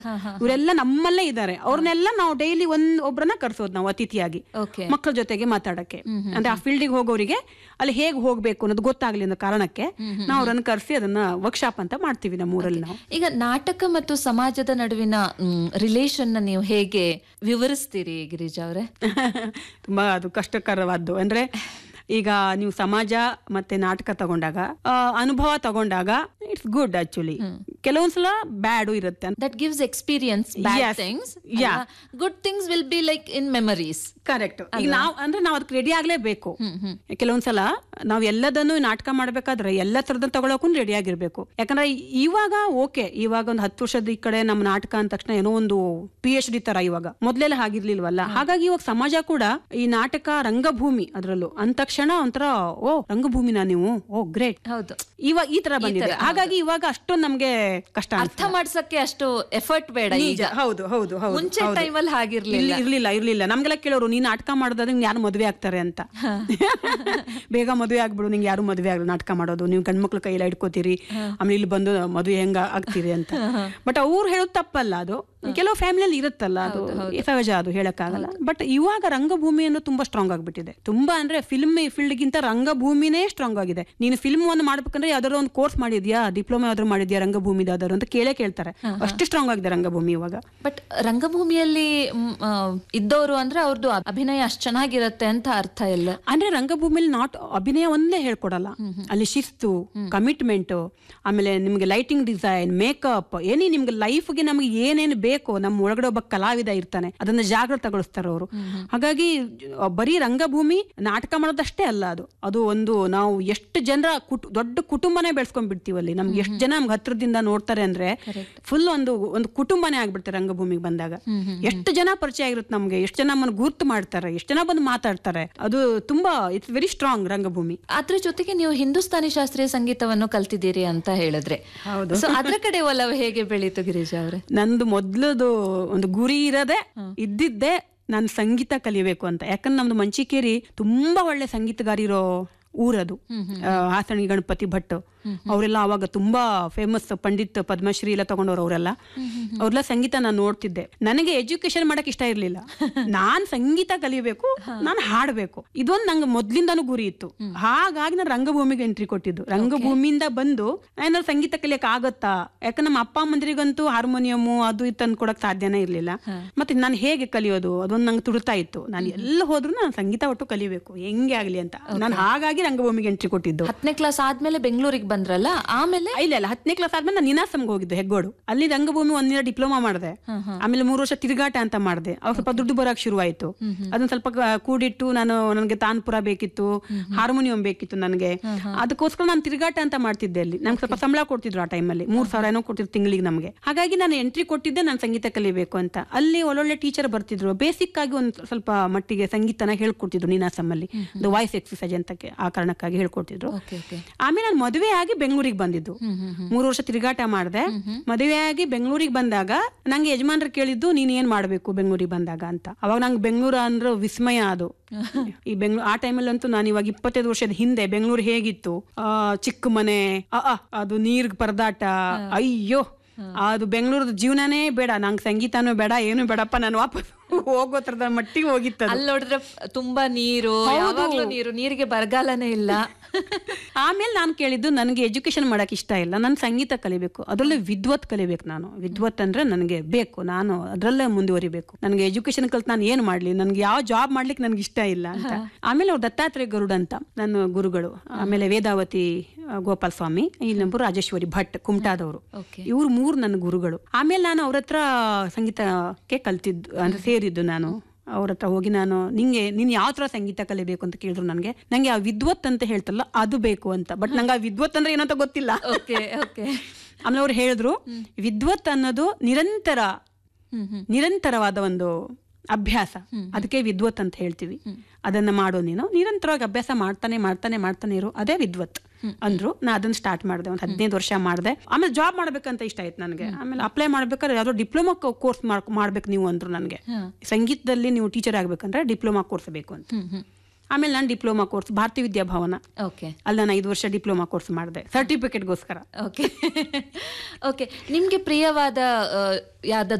ಇವರೆಲ್ಲ ನಮ್ಮಲ್ಲೇ ಇದ್ದಾರೆ ಅವ್ರನ್ನೆಲ್ಲ ನಾವು ಡೈಲಿ ಒಂದ್ ಒಬ್ರನ್ನ ಕರ್ಸೋದು ನಾವು ಅತಿಥಿಯಾಗಿ ಓಕೆ ಮಕ್ಕಳ ಜೊತೆಗೆ ಮಾತಾಡಕ್ಕೆ ಅಂದ್ರೆ ಆ ಫೀಲ್ಡಿಗೆ ಹೋಗೋರಿಗೆ ಅಲ್ಲಿ ಹೇಗ್ ಹೋಗ್ಬೇಕು ಅನ್ನೋದು ಗೊತ್ತಾಗ್ಲಿ ಅನ್ನೋ ಕಾರಣಕ್ಕೆ ನಾವು ಅವ್ರನ್ನ ಕರ್ಸಿ ಅದನ್ನ ವರ್ಕ್ಶಾಪ್ ಅಂತ ಮಾಡ್ತೀವಿ ನಮ್ಮ ಊರಲ್ಲಿ ನಾವು ಈಗ ನಾಟಕ ಮತ್ತು ಸಮಾಜದ ನಡುವಿನ ರಿಲೇಶನ್ ನೀವು ಹೇಗೆ ವಿವರಿಸ್ತೀರಿ ಗಿರಿಜಾ ಅವರೇ ತುಂಬಾ ಅದು ಕಷ್ಟಕರವಾದ್ದು ಅಂದ್ರೆ ಈಗ ನೀವು ಸಮಾಜ ಮತ್ತೆ ನಾಟಕ ತಗೊಂಡಾಗ ಆ, ಅನುಭವ ತಗೊಂಡಾಗ ಇಟ್ಸ್ ಗುಡ್ ಆಕ್ಚುಲಿ ಕೆಲವೊಂದ್ಸಲ ಬ್ಯಾಡು ಇರುತ್ತೆ that gives experience bad Yes. Things Yeah. Good things will be like in memories correct ಈಗ ನಾವು ಅಂದ್ರೆ ನಾವು ಅದಕ್ಕೆ ರೆಡಿ ಆಗ್ಲೇಬೇಕು ಕೆಲವೊಂದ್ಸಲ ನಾವ್ ಎಲ್ಲದನ್ನು ನಾಟಕ ಮಾಡ್ಬೇಕಾದ್ರೆ ಎಲ್ಲ ತರದ ತಗೊಳಕ್ಕೂ ರೆಡಿ ಆಗಿರ್ಬೇಕು ಯಾಕಂದ್ರೆ ಇವಾಗ ಓಕೆ ಇವಾಗ ಒಂದು ಹತ್ತು ವರ್ಷದ ಈ ಕಡೆ ನಮ್ಮ ನಾಟಕ ಅಂದ ತಕ್ಷಣ ಏನೋ ಒಂದು ಪಿ ಎಚ್ ಡಿ ತರ ಇವಾಗ ಮೊದ್ಲೆಲ್ಲ ಹಾಗಿರ್ಲಿಲ್ವಲ್ಲ ಹಾಗಾಗಿ ಇವಾಗ ಸಮಾಜ ಕೂಡ ಈ ನಾಟಕ ರಂಗಭೂಮಿ ಅದ್ರಲ್ಲೂ ಅಂದ ತಕ್ಷಣ ಒಂಥರ ಓ ರಂಗಭೂಮಿನ ನೀವು ಓ ಗ್ರೇಟ್ ಹೌದು ಇವಾಗ ಈ ತರ ಬಂದಿದೆ ಹಾಗಾಗಿ ಇವಾಗ ಅಷ್ಟೊಂದು ನಮ್ಗೆ ಕಷ್ಟ ಅರ್ಥ ಮಾಡ್ಸಕ್ಕೆ ಅಷ್ಟು ಎಫರ್ಟ್ ಬೇಡ ಈಗ ನಿಜ ಹೌದು ಹೌದು ಹೌದು ಮುಂಚೆ ಹೌದು. ಟೈಮಲ್ಲಿ ಹಾಗಿರ್ಲಿಲ್ಲ ಇಲ್ಲಿ ಇರ್ಲಿಲ್ಲ ಇರ್ಲಿಲ್ಲ ನಮ್ಗೆಲ್ಲ ಕೇಳೋರು ನೀನ್ ನಾಟಕ ಮಾಡೋದಾದ್ರೆ ಯಾರು ಮದ್ವೆ ಆಗ್ತಾರೆ ಅಂತ ಬೇಗ ಮದುವೆ ಆಗ್ಬಿಡು ನಿಂಗೆ ಯಾರು ಮದುವೆ ಆಗಲ್ಲ ನಾಟಕ ಮಾಡೋದು ನೀವು ಗಂಡ್ಮಕ್ಳ ಕೈಯಲ್ಲಿ ಇಟ್ಕೋತೀರಿ ಆಮೇಲೆ ಇಲ್ಲಿ ಬಂದು ಮದುವೆ ಹೆಂಗ ಆಗ್ತೀರಿ ಅಂತ ಬಟ್ ಅವ್ರು ಹೇಳೋದು ತಪ್ಪಲ್ಲ ಅದು ಕೆಲವು ಫ್ಯಾಮಿಲಿಯಲ್ಲಿ ಇರುತ್ತಲ್ಲ ಅದು ಸಹಜ ಅದು ಹೇಳಕ್ಕಾಗಲ್ಲ ಬಟ್ ಇವಾಗ ರಂಗಭೂಮಿ ಅನ್ನೋದು ತುಂಬಾ ಸ್ಟ್ರಾಂಗ್ ಆಗ್ಬಿಟ್ಟಿದೆ ತುಂಬಾ ಅಂದ್ರೆ ಫಿಲ್ಮ್ ಫೀಲ್ಡ್ಗಿಂತ ರಂಗಭೂಮಿನೇ ಸ್ಟ್ರಾಂಗ್ ಆಗಿದೆ ನೀನು ಫಿಲ್ಮ್ ಒಂದು ಮಾಡ್ಬೇಕಂದ್ರೆ ಯಾವ್ದಾದ್ರು ಒಂದು ಕೋರ್ಸ್ ಮಾಡಿದ್ಯಾ ಡಿಪ್ಲೊಮಾ ಯಾವ್ದಾದ್ರು ಮಾಡಿದ್ಯಾ ರಂಗಭೂಮಿ ಯಾವ್ದಾದ್ರು ಅಂತ ಕೇಳೇ ಕೇಳ್ತಾರೆ ಅಷ್ಟು ಸ್ಟ್ರಾಂಗ್ ಆಗಿದೆ ರಂಗಭೂಮಿ ಇವಾಗ ಬಟ್ ರಂಗಭೂಮಿಯಲ್ಲಿ ಮ್, ಆ, ಇದ್ದವರು ಅಂದ್ರೆ ಅವ್ರದ್ದು ಅಭಿನಯ ಅಷ್ಟ್ ಚೆನ್ನಾಗಿರತ್ತೆ ಅಂತ ಅರ್ಥ ಇಲ್ಲ ಅಂದ್ರೆ ರಂಗಭೂಮಿಲಿ ನಾಟ್ ಅಭಿನಯ ಒಂದೇ ಹೇಳ್ಕೊಡಲ್ಲ ಅಲ್ಲಿ ಶಿಸ್ತು ಕಮಿಟ್ಮೆಂಟ್ ಆಮೇಲೆ ನಿಮ್ಗೆ ಲೈಟಿಂಗ್ ಡಿಸೈನ್ ಮೇಕಪ್ ಏನೇ ನಿಮ್ಗೆ ಲೈಫ್ಗೆ ನಮ್ಗೆ ಏನೇನು ಬೇಕು ನಮ್ಮ ಒಳಗಡೆ ಒಬ್ಬ ಕಲಾವಿದ ಇರ್ತಾನೆ ಅದನ್ನ ಜಾಗೃತಗೊಳಿಸ್ತಾರೆ ಅವರು ಹಾಗಾಗಿ ಅಹ್, ಬರೀ ರಂಗಭೂಮಿ ನಾಟಕ ಮಾಡೋದಷ್ಟೇ ಅಲ್ಲ ಅದು ಅದು ಒಂದು ನಾವು ಎಷ್ಟು ಜನರ ಕುಟು ದೊಡ್ಡ ಕುಟುಂಬನೇ ಬೆಳೆಸ್ಕೊಂಡ್ಬಿಡ್ತೀವಿ ಅಲ್ಲಿ ನಮ್ಗೆ ಎಷ್ಟು ಜನ ನಮ್ಗೆ ಹತ್ರದಿಂದ ನೋಡ್ತಾರೆ ಅಂದ್ರೆ ಫುಲ್ ಒಂದು ಒಂದು ಕುಟುಂಬನೇ ಆಗ್ಬಿಡ್ತಾರೆ ರಂಗಭೂಮಿಗೆ ಬಂದಾಗ ಎಷ್ಟು ಜನ ಪರಿಚಯ ಆಗಿರುತ್ತೆ ನಮ್ಗೆ ಎಷ್ಟು ಜನ ನಮ್ಮನ್ನು ಗುರ್ತು ಮಾಡ್ತಾರೆ ಎಷ್ಟು ಜನ ಬಂದು ಮಾತಾಡ್ತಾರೆ ಅದು ತುಂಬಾ ಇಟ್ಸ್ ವೆರಿ ಸ್ಟ್ರಾಂಗ್ ರಂಗಭೂಮಿ ಅದ್ರ ಜೊತೆಗೆ ನೀವು ಹಿಂದೂಸ್ತಾನಿ ಶಾಸ್ತ್ರೀಯ ಸಂಗೀತವನ್ನು ಕಲ್ತಿದ್ದೀರಿ ಅಂತ ಹೇಳಿದ್ರೆ ಹೌದು. ಸೊ ಅದ್ರ ಕಡೆ ಒಲವು ಹೇಗೆ ಬೆಳೀತು ಗಿರೀಶ್ ಅವರೇ ನಂದು ಮೊದ್ಲದು ಒಂದು ಗುರಿ ಇರದೆ ಇದ್ದಿದ್ದೆ ನಾನು ಸಂಗೀತ ಕಲಿಬೇಕು ಅಂತ ಯಾಕಂದ್ರೆ ನಮ್ದು ಮಂಚಿಕೇರಿ ತುಂಬಾ ಒಳ್ಳೆ ಸಂಗೀತಗಾರಿರೋ ಊರದು ಆ, ಹಾಸಣಿ ಗಣಪತಿ ಭಟ್ ಅವರೆಲ್ಲ ಅವಾಗ ತುಂಬಾ ಫೇಮಸ್ ಪಂಡಿತ್ ಪದ್ಮಶ್ರೀ ಎಲ್ಲ ತಗೊಂಡವ್ರು ಅವರೆಲ್ಲ ಅವ್ರೆಲ್ಲ ಸಂಗೀತ ನಾನು ನೋಡ್ತಿದ್ದೆ ನನಗೆ ಎಜುಕೇಶನ್ ಮಾಡಕ್ ಇಷ್ಟ ಇರ್ಲಿಲ್ಲ ನಾನ್ ಸಂಗೀತ ಕಲಿಬೇಕು ನಾನು ಹಾಡ್ಬೇಕು ಇದೊಂದು ನಂಗೆ ಮೊದ್ಲಿಂದಾನು ಗುರಿ ಇತ್ತು ಹಾಗಾಗಿ ನಾನು ರಂಗಭೂಮಿಗೆ ಎಂಟ್ರಿ ಕೊಟ್ಟಿದ್ದು ರಂಗಭೂಮಿಯಿಂದ ಬಂದು ಏನಾದ್ರು ಸಂಗೀತ ಕಲಿಯಕ್ ಆಗತ್ತಾ ಯಾಕಂದ್ರೆ ನಮ್ಮ ಅಪ್ಪ ಅಮ್ಮಂದ್ರಿಗಂತೂ ಹಾರ್ಮೋನಿಯಮು ಅದು ಇದು ತಂದು ಕೊಡಕ್ ಸಾಧ್ಯನೇ ಇರ್ಲಿಲ್ಲ ಮತ್ತೆ ನಾನು ಹೇಗೆ ಕಲಿಯೋದು ಅದೊಂದು ನಂಗೆ ತುಡ್ತಾ ಇತ್ತು ನಾನು ಎಲ್ಲ ಹೋದ್ರು ನಾನು ಸಂಗೀತ ಒಟ್ಟು ಕಲಿಬೇಕು ಹೆಂಗೆ ಆಗ್ಲಿ ಅಂತ ನಾನು ಹಾಗಾಗಿ ರಂಗಭೂಮಿಗೆ ಎಂಟ್ರಿ ಕೊಟ್ಟಿದ್ದು ಹತ್ತನೇ ಕ್ಲಾಸ್ ಆದ್ಮೇಲೆ ಬೆಂಗಳೂರಿಗೆ ಬಂದ್ರಲ್ಲ ಆಮೇಲೆ ಇಲ್ಲ ಇಲ್ಲ ಹತ್ತನೇ ಕ್ಲಾಸ್ ಆದ್ಮೇಲೆ ನಾನು ನಿನಾಸಂಗೆ ಹೋಗಿದ್ದು ಹೆಗ್ಗೋಡು ಅಲ್ಲಿ ರಂಗಭೂಮಿ ಒಂದಿನ ಡಿಪ್ಲೊಮಾ ಮಾಡಿದೆ ಆಮೇಲೆ ಮೂರು ವರ್ಷ ತಿರುಗಾಟ ಅಂತ ಮಾಡಿದೆ ಅವಾಗ ಸ್ವಲ್ಪ ದುಡ್ಡು ಬರಕ್ ಶುರುವಾಯ್ತು ಅದನ್ನ ಸ್ವಲ್ಪ ಕ- ಕೂಡಿಟ್ಟು ನಾನು ನನಗೆ ತಾನ್ಪುರ ಬೇಕಿತ್ತು ಹಾರ್ಮೋನಿಯಂ ಬೇಕಿತ್ತು ನನಗೆ ಅದಕ್ಕೋಸ್ಕರ ನಾನು ತಿರುಗಾಟ ಅಂತ ಮಾಡ್ತಿದ್ದೆ ಅಲ್ಲಿ ನಂಗೆ ಸ್ವಲ್ಪ ಸಂಬಳ ಕೊಡ್ತಿದ್ರು ಆ ಟೈಮಲ್ಲಿ ಮೂರ್ ಸಾವಿರ ಏನೋ ಕೊಡ್ತಿದ್ರು ತಿಂಗಳಿಗೆ ನಮಗೆ ಹಾಗಾಗಿ ನಾನು ಎಂಟ್ರಿ ಕೊಟ್ಟಿದ್ದೆ ನಾನು ಸಂಗೀತ ಕಲಿಬೇಕು ಅಂತ ಅಲ್ಲಿ ಒಳ್ಳೊಳ್ಳೆ ಟೀಚರ್ ಬರ್ತಿದ್ರು ಬೇಸಿಕ್ ಆಗಿ ಒಂದು ಸ್ವಲ್ಪ ಮಟ್ಟಿಗೆ ಸಂಗೀತನ ಹೇಳ್ಕೊಡ್ತಿದ್ರು ನೀನಾಸಮ್ಮಲ್ಲಿ ವಾಯ್ಸ್ ಎಕ್ಸಸೈಸ್ ಅಂತ ಆ ಕಾರಣಕ್ಕಾಗಿ ಹೇಳ್ಕೊಡ್ತಿದ್ರು ಓಕೆ ಓಕೆ ಆಮೇಲೆ ನಾನು ಮದುವೆ ಆಗಿ ಬೆಂಗಳೂರಿಗೆ ಬಂದಿದ್ದು ಮೂರು ವರ್ಷ ತಿರುಗಾಟ ಮಾಡಿದೆ ಮದುವೆ ಆಗಿ ಬೆಂಗಳೂರಿಗೆ ಬಂದಾಗ ನಂಗೆ ಯಜಮಾನ್ರು ಕೇಳಿದ್ದು ನೀನ್ ಏನ್ ಮಾಡ್ಬೇಕು ಬೆಂಗಳೂರಿಗೆ ಬಂದಾಗ ಅಂತ ಅವಾಗ ನಂಗೆ ಬೆಂಗಳೂರು ಅಂದ್ರೆ ವಿಸ್ಮಯ ಅದು ಈ ಬೆಂಗಳೂರು ಆ ಟೈಮಲ್ಲಿ ಅಂತೂ ನಾನು ಇವಾಗ ಇಪ್ಪತ್ತೈದು ವರ್ಷದ ಹಿಂದೆ ಬೆಂಗಳೂರು ಹೇಗಿತ್ತು ಆ ಚಿಕ್ಕ ಮನೆ ಅ, ಅ, ಅದು ನೀರ್ ಪರದಾಟ ಅಯ್ಯೋ ಅದು ಬೆಂಗಳೂರದ ಜೀವನನೇ ಬೇಡ ನಂಗೆ ಸಂಗೀತನೂ ಬೇಡ ಏನು ಬೇಡಪ್ಪ ನಾನು ವಾಪಸ್ ಹೋಗೋ ತರದ ಮಟ್ಟಿಗೆ ಹೋಗಿತ್ತು ಅದು. ಅಲ್ಲಿ ನೋಡಿದ್ರೆ ತುಂಬಾ ನೀರು ಯಾವಾಗ್ಲೂ ನೀರು ನೀರಿಗೆ ಬರಗಾಲನೇ ಇಲ್ಲ ಆಮೇಲೆ ನಾನು ಕೇಳಿದ್ದು ನನಗೆ ಎಜುಕೇಶನ್ ಮಾಡಕ್ ಇಷ್ಟ ಇಲ್ಲ ನಾನು ಸಂಗೀತ ಕಲಿಬೇಕು ಅದರಲ್ಲೇ ವಿದ್ವತ್ ಕಲಿಬೇಕು ನಾನು ವಿದ್ವತ್ ಅಂದ್ರೆ ನನಗೆ ಬೇಕು ನಾನು ಅದರಲ್ಲೇ ಮುಂದುವರಿಬೇಕು ನನಗೆ ಎಜುಕೇಶನ್ ಕಲ್ತು ನಾನು ಏನ್ ಮಾಡ್ಲಿ ನನಗೆ ಯಾವ ಜಾಬ್ ಮಾಡ್ಲಿಕ್ಕೆ ನನಗೆ ಇಷ್ಟ ಇಲ್ಲ ಅಂತ ಆಮೇಲೆ ಅವ್ರು ದತ್ತಾತ್ರೇಯ ಗರುಡ್ ಅಂತ ನನ್ನ ಗುರುಗಳು ಆಮೇಲೆ ವೇದಾವತಿ ಆ, ಗೋಪಾಲ್ ಸ್ವಾಮಿ ಇನ್ನೊಬ್ಬರು ರಾಜೇಶ್ವರಿ ಭಟ್ ಕುಮಟಾದವರು ಓಕೆ ಇವ್ರು ಮೂರು ನನ್ನ ಗುರುಗಳು ಆಮೇಲೆ ನಾನು ಅವ್ರ ಹತ್ರ ಸಂಗೀತಕ್ಕೆ ಕಲ್ತಿದ್ದು ಅಂದ್ರೆ ಸೇರಿದ್ದು ನಾನು ಅವ್ರ ಹತ್ರ ಹೋಗಿ ನಾನು ನಿಂಗೆ ನೀನ್ ಯಾವ ತರ ಸಂಗೀತ ಕಲಿಬೇಕು ಅಂತ ಕೇಳಿದ್ರು ನನಗೆ ನಂಗೆ ಆ ವಿದ್ವತ್ ಅಂತ ಹೇಳ್ತಲ್ಲ ಅದು ಬೇಕು ಅಂತ ಬಟ್ ನಂಗೆ ಆ ವಿದ್ವತ್ ಅಂದ್ರೆ ಏನಂತ ಗೊತ್ತಿಲ್ಲ ಓಕೆ ಓಕೆ ಆಮೇಲೆ ಅವ್ರು ಹೇಳಿದ್ರು ವಿದ್ವತ್ ಅನ್ನೋದು ನಿರಂತರ ಹ್ಮ್ ಹ್ಮ್ ನಿರಂತರವಾದ ಒಂದು ಅಭ್ಯಾಸ ಅದಕ್ಕೆ ವಿದ್ವತ್ ಅಂತ ಹೇಳ್ತೀವಿ ಅದನ್ನ ಮಾಡೋ ನೀನು ನಿರಂತರವಾಗಿ ಅಭ್ಯಾಸ ಮಾಡ್ತಾನೆ ಮಾಡ್ತಾನೆ ಮಾಡ್ತಾನೆ ಇರು ಅದೇ ವಿದ್ವತ್ ಅಂದ್ರು ನಾ ಅದನ್ನ ಸ್ಟಾರ್ಟ್ ಮಾಡಿದೆ ಒಂದು ಹದಿನೈದು ವರ್ಷ ಮಾಡಿದೆ ಆಮೇಲೆ ಜಾಬ್ ಮಾಡ್ಬೇಕಂತ ಇಷ್ಟ ಆಯ್ತು ನನಗೆ ಆಮೇಲೆ ಅಪ್ಲೈ ಮಾಡ್ಬೇಕಾದ್ರೆ ಯಾವ್ದೋ ಡಿಪ್ಲೊಮಾ ಕೋರ್ಸ್ ಮಾಡ್ಬೇಕು ನೀವು ಅಂದ್ರು ನನಗೆ ಸಂಗೀತದಲ್ಲಿ ನೀವು ಟೀಚರ್ ಆಗ್ಬೇಕಂದ್ರೆ ಡಿಪ್ಲೊಮಾ ಕೋರ್ಸ್ ಬೇಕು ಅಂತ ಹ್ಮ್ ಹ್ಮ್ ಆಮೇಲೆ ನಾನು ಡಿಪ್ಲೊಮಾ ಕೋರ್ಸ್ ಭಾರತೀಯ ವಿದ್ಯಾಭವನ ಓಕೆ ಅಲ್ಲಿ ನಾನು ಐದು ವರ್ಷ ಡಿಪ್ಲೊಮಾ ಕೋರ್ಸ್ ಮಾಡಿದೆ ಸರ್ಟಿಫಿಕೇಟ್ಗೋಸ್ಕರ ಓಕೆ ಓಕೆ ನಿಮ್ಗೆ ಪ್ರಿಯವಾದ ಆ, ಯಾವ್ದಾದ್ರು